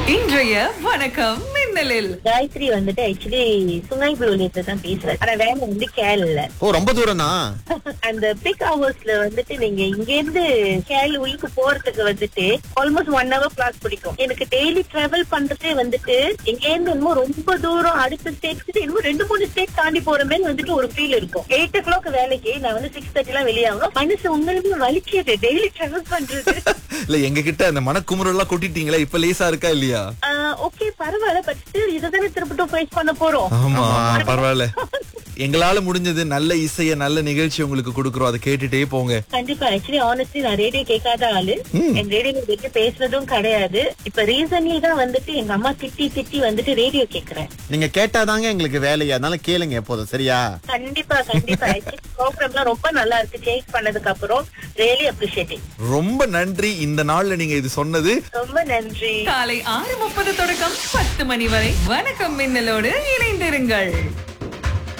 இன்றைய வணக்கம் மின்னலில் காயத்ரி வந்துட்டு ஆக்சுவலி சுங்கை புலோலியத்தை தான் பேசுறேன் ஆனா வேலை வந்து கேல் இல்ல ஓ ரொம்ப தூரம் தான் அந்த பிக் ஹவர்ஸ்ல வந்துட்டு நீங்க இங்க இருந்து கேல் உயிருக்கு போறதுக்கு வந்துட்டு ஆல்மோஸ்ட் ஒன் ஹவர் கிளாஸ் பிடிக்கும் எனக்கு டெய்லி டிராவல் பண்றதே வந்துட்டு இங்க இருந்து இன்னும் ரொம்ப தூரம் அடுத்த ஸ்டேட் இன்னும் ரெண்டு மூணு ஸ்டேட் தாண்டி போற மாதிரி வந்துட்டு ஒரு ஃபீல் இருக்கும் எயிட் ஓ கிளாக் வேலைக்கு நான் வந்து சிக்ஸ் தேர்ட்டி எல்லாம் வெளியாகும் மனசு உங்களுமே வலிக்குது டெய்லி டிராவல் பண்றது இல்ல எங்க கிட்ட அந்த மனக்குமுறல் எல்லாம் கொட்டிட்டீங்களா இப்ப லேசா இருக்கா இல்லையா ஓகே பரவாயில்ல பட் ஸ்டில் இதுதானே திருப்பட்டும் ஃபேஸ் பண்ண போறோம் ஆமா பரவாயில்ல எங்களால முடிஞ்சது நல்ல இசைய நல்ல நிகழ்ச்சி உங்களுக்கு கொடுக்குறோம் அதை கேட்டுட்டே போங்க கண்டிப்பா ஆக்சுவலி ஆனஸ்ட்லி நான் ரேடியோ கேட்காத ஆளு என் ரேடியோ பத்தி பேசுனதும் கிடையாது இப்ப ரீசன்லி தான் வந்துட்டு எங்க அம்மா திட்டி திட்டி வந்துட்டு ரேடியோ கேக்குறேன் நீங்க கேட்டாதாங்க எங்களுக்கு வேலையா அதனால கேளுங்க எப்போதும் சரியா கண்டிப்பா கண்டிப்பா ப்ரோக்ராம்லாம் ரொம்ப நல்லா இருக்கு சேஞ்ச் பண்ணதுக்கு அப்புறம் ரியலி அப்ரிஷியேட்டிங் ரொம்ப நன்றி இந்த நாள்ல நீங்க இது சொன்னது ரொம்ப நன்றி காலை ஆறு முப்பது தொடக்கம் பத்து மணி வரை வணக்கம் மின்னலோடு இணைந்திருங்கள்